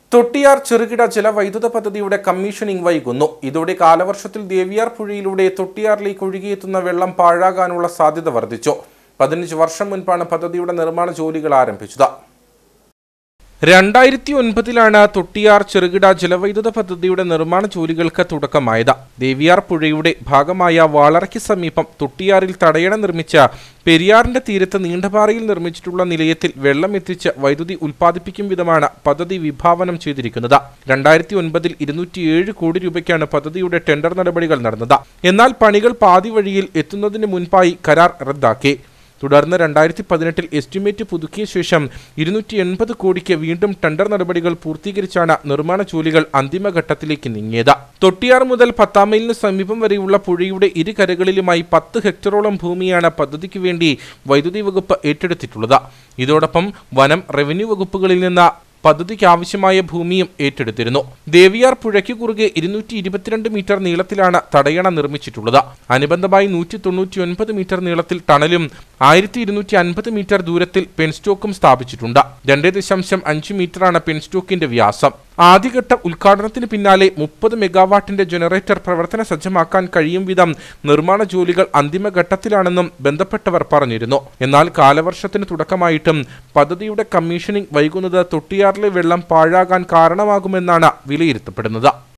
തൊട്ടിയാർ ചെറുകിട ജലവൈദ്യുത പദ്ധതിയുടെ കമ്മീഷനിംഗ് വൈകുന്നു ഇതോടെ കാലവർഷത്തിൽ ദേവിയാർ പുഴയിലൂടെ തൊട്ടിയാറിലേക്ക് ഒഴുകിയെത്തുന്ന വെള്ളം പാഴാകാനുള്ള സാധ്യത വർദ്ധിച്ചു പതിനഞ്ച് വർഷം മുൻപാണ് പദ്ധതിയുടെ നിർമ്മാണ ജോലികൾ ആരംഭിച്ചത് രണ്ടായിരത്തി ഒൻപതിലാണ് തൊട്ടിയാർ ചെറുകിട ജലവൈദ്യുത പദ്ധതിയുടെ നിർമ്മാണ ജോലികൾക്ക് തുടക്കമായത് ദേവിയാർ പുഴയുടെ ഭാഗമായ വാളറയ്ക്ക് സമീപം തൊട്ടിയാറിൽ തടയണ നിർമ്മിച്ച പെരിയാറിന്റെ തീരത്ത് നീണ്ടപാറയിൽ നിർമ്മിച്ചിട്ടുള്ള നിലയത്തിൽ വെള്ളം എത്തിച്ച് വൈദ്യുതി ഉൽപ്പാദിപ്പിക്കും വിധമാണ് പദ്ധതി വിഭാവനം ചെയ്തിരിക്കുന്നത് രണ്ടായിരത്തി ഒൻപതിൽ ഇരുന്നൂറ്റിയേഴ് കോടി രൂപയ്ക്കാണ് പദ്ധതിയുടെ ടെൻഡർ നടപടികൾ നടന്നത് എന്നാൽ പണികൾ പാതി വഴിയിൽ എത്തുന്നതിന് മുൻപായി കരാർ റദ്ദാക്കി തുടർന്ന് രണ്ടായിരത്തി പതിനെട്ടിൽ എസ്റ്റിമേറ്റ് പുതുക്കിയ ശേഷം ഇരുന്നൂറ്റി എൺപത് കോടിക്ക് വീണ്ടും ടെൻഡർ നടപടികൾ പൂർത്തീകരിച്ചാണ് നിർമ്മാണ ജോലികൾ അന്തിമഘട്ടത്തിലേക്ക് നീങ്ങിയത് തൊട്ടിയാർ മുതൽ പത്താം മൈലിന് സമീപം വരെയുള്ള പുഴയുടെ ഇരു കരകളിലുമായി പത്ത് ഹെക്ടറോളം ഭൂമിയാണ് പദ്ധതിക്ക് വേണ്ടി വൈദ്യുതി വകുപ്പ് ഏറ്റെടുത്തിട്ടുള്ളത് ഇതോടൊപ്പം വനം റവന്യൂ വകുപ്പുകളിൽ നിന്ന് പദ്ധതിക്ക് ആവശ്യമായ ഭൂമിയും ഏറ്റെടുത്തിരുന്നു ദേവിയാർ പുഴയ്ക്ക് കുറുകെ ഇരുന്നൂറ്റി ഇരുപത്തിരണ്ട് മീറ്റർ നീളത്തിലാണ് തടയണ നിർമ്മിച്ചിട്ടുള്ളത് അനുബന്ധമായി നൂറ്റി തൊണ്ണൂറ്റി ഒൻപത് മീറ്റർ നീളത്തിൽ ടണലും ആയിരത്തി ഇരുന്നൂറ്റി അൻപത് മീറ്റർ ദൂരത്തിൽ പെൻസ്റ്റോക്കും സ്ഥാപിച്ചിട്ടുണ്ട് രണ്ട് ദശാംശം അഞ്ച് മീറ്ററാണ് പെൻസ്റ്റോക്കിന്റെ വ്യാസം ആദ്യഘട്ട ഉദ്ഘാടനത്തിന് പിന്നാലെ മുപ്പത് മെഗാവാട്ടിന്റെ ജനറേറ്റർ പ്രവർത്തന സജ്ജമാക്കാൻ കഴിയും വിധം നിർമ്മാണ ജോലികൾ അന്തിമഘട്ടത്തിലാണെന്നും ബന്ധപ്പെട്ടവർ പറഞ്ഞിരുന്നു എന്നാൽ കാലവർഷത്തിന് തുടക്കമായിട്ടും പദ്ധതിയുടെ കമ്മീഷനിംഗ് വൈകുന്നത് തൊട്ടിയാറിലെ വെള്ളം പാഴാകാൻ കാരണമാകുമെന്നാണ് വിലയിരുത്തപ്പെടുന്നത്